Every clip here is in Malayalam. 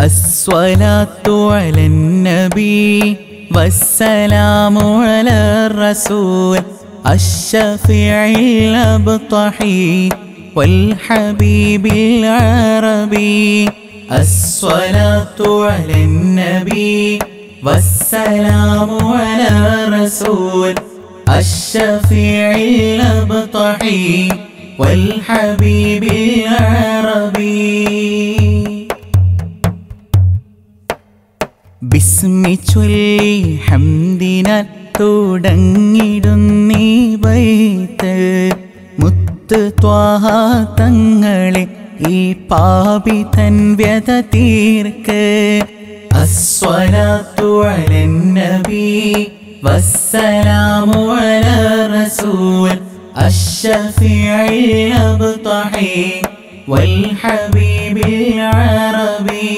الصلاة على النبي والسلام على الرسول الشفيع الأبطحي والحبيب العربي الصلاة على النبي والسلام على الرسول الشفيع الأبطحي والحبيب العربي ബിസ്മി ചൊല്ലി ഹംദിനാൽ തുടങ്ങിടുന്നീ വൈത്ത് മുത്ത് ത്വാഹ തങ്ങളെ ഈ പാപി തൻ വ്യത തീർക്ക് അസ്വലാത്തു അലൻ നബി വസ്സലാമു അല റസൂൽ الشفيع الأبطحي والحبيب العربي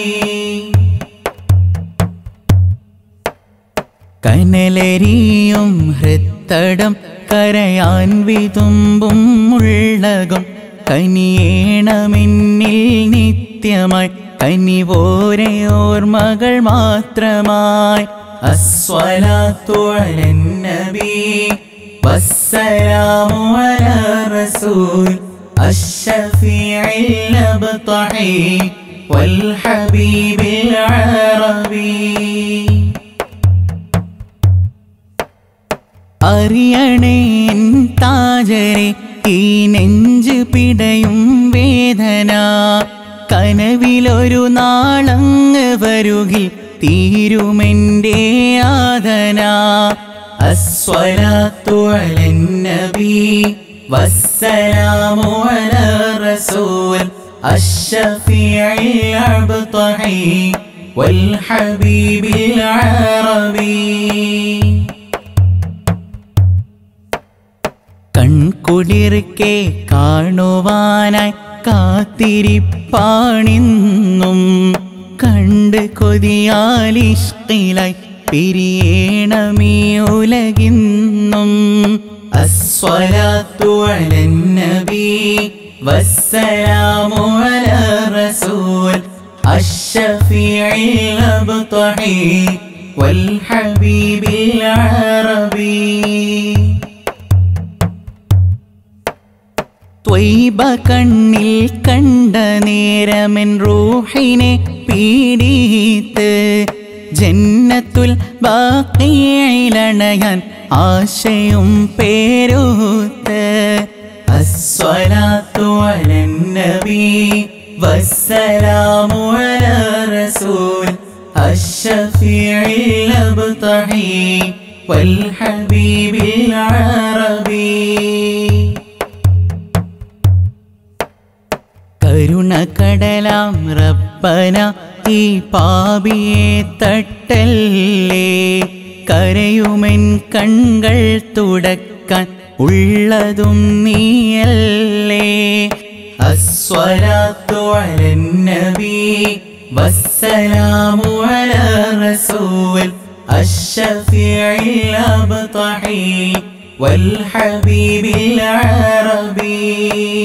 കനലരിയും ഹൃത്തടം കരയാൻ വിതുമ്പും ഉള്ളകം കനിയേണമെന്നിൽ നിത്യമായി കനിവോരെ ഓർമ്മകൾ മാത്രമായി അസ്വലാത്തു അലൻ നബി വസ്സലാമു അലാ റസൂൽ الشفيع الأبطحي والحبيب العربي അറിയണേൻ താജരെ ഈ നെഞ്ച് പിടയും വേദന കനവിലൊരു നാളങ്ങ് വരുകിൽ തീരുമെൻ്റെ ആദന അസ്വലാത്തു അലൻ നബി വസ്സലാമു അലാ റസൂൽ الشفيع الأبطحي والحبيب العربي കൺകുളിർക്കെ കാണുവാനായി കാത്തിരിപ്പാണിന്നും കണ്ട് കൊതിയാലിഷ്ടിലായി പിരിയേണമീ ഉലകിന്നും അസ്വലാത്തു അലൻ നബി വസ്സലാമു അലാ റസൂൽ الشفيع الأبطحي والحبيب العربي ത്വൈബ കണ്ണിൽ കണ്ട നേരമെൻ റൂഹിനെ പീഡിത്ത് ജന്നത്തുൽ ബാക്കിയിലണയാൻ ആശയും പേരൂത്ത് അസ്വലാത്തു അലൻ നബി വസ്സലാമു അലാ റസൂൽ الشفيع الأبطحي والحبيب العربي കരുണ കടലാം റബ്ബന ഈ പാപിയെ തട്ടല്ലേ കരയുമെൻ കൺകൾ തുടക്കാൻ ഉള്ളതും നീയല്ലേ അസ്വലാത്തു അലൻ നബി വസ്സലാമു അലാ റസൂൽ الشفيع الأبطحي والحبيب العربي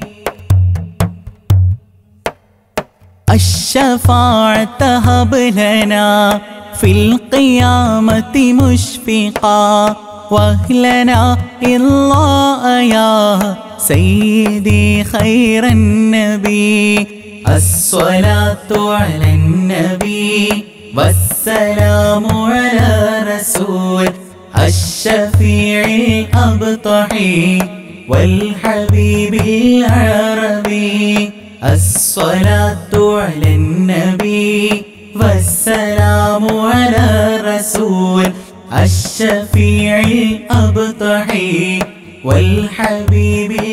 الشفاعة هب لنا في القيامة مشفقا واهلنا الله يا سيدي خير النبي الصلاة على النبي والسلام على رسول الشفيع الأبطحي والحبيب العربي الصلاة على النبي والسلام على الرسول الشفيع الأبطحي والحبيب